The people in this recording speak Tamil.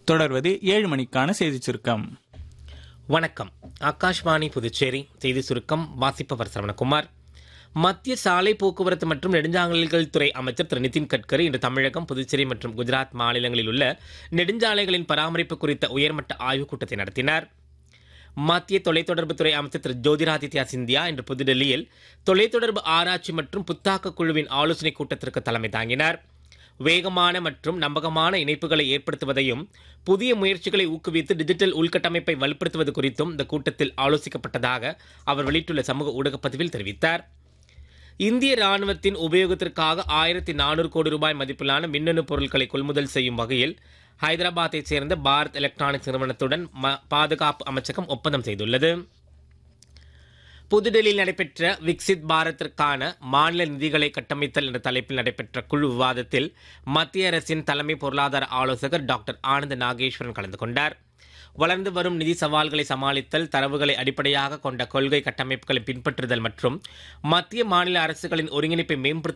தொடர்வது ஏழு மணிக்கான செய்திச் சுருக்கம் வணக்கம் ஆகாஷ்வாணி புதுச்சேரி செய்தி சுருக்கம் வாசிப்பவர் சரவணகுமார் மத்திய சாலை போக்குவரத்து மற்றும் நெடுஞ்சாலைகள் துறை அமைச்சர் திரு நிதின் கட்கரி இன்று தமிழகம் புதுச்சேரி மற்றும் குஜராத் மாநிலங்களில் உள்ள நெடுஞ்சாலைகளின் பராமரிப்பு குறித்த உயர்மட்ட ஆய்வுக் கூட்டத்தை நடத்தினார் மத்திய தொலைத்தொடர்புத்துறை அமைச்சர் திரு ஜோதிராதித்யா சிந்தியா இன்று புதுடெல்லியில் தொலைத்தொடர்பு ஆராய்ச்சி மற்றும் புத்தாக்க குழுவின் ஆலோசனைக் கூட்டத்திற்கு தலைமை தாங்கினார் வேகமான மற்றும் நம்பகமான இணைப்புகளை ஏற்படுத்துவதையும் புதிய முயற்சிகளை ஊக்குவித்து டிஜிட்டல் உள்கட்டமைப்பை வலுப்படுத்துவது குறித்தும் இந்த கூட்டத்தில் ஆலோசிக்கப்பட்டதாக அவர் வெளியிட்டுள்ள சமூக ஊடகப் பதிவில் தெரிவித்தார் இந்திய ராணுவத்தின் உபயோகத்திற்காக ஆயிரத்தி நானூறு கோடி ரூபாய் மதிப்பிலான மின்னணு பொருட்களை கொள்முதல் செய்யும் வகையில் ஹைதராபாத்தைச் சேர்ந்த பாரத் எலக்ட்ரானிக்ஸ் நிறுவனத்துடன் ம- பாதுகாப்பு அமைச்சகம் ஒப்பந்தம் செய்துள்ளது புதுடெல்லியில் நடைபெற்ற விக்சித் பாரத்திற்கான மாநில நிதிகளை கட்டமைத்தல் என்ற தலைப்பில் நடைபெற்ற குழு விவாதத்தில் மத்திய அரசின் தலைமை பொருளாதார ஆலோசகர் டாக்டர் ஆனந்த் நாகேஸ்வரன் கலந்து கொண்டார் வளர்ந்து வரும் நிதி சவால்களை சமாளித்தல் தரவுகளை அடிப்படையாக கொண்ட கொள்கை கட்டமைப்புகளை பின்பற்றுதல் மற்றும் மத்திய மாநில அரசுகளின் ஒருங்கிணைப்பை மேம்படுத்த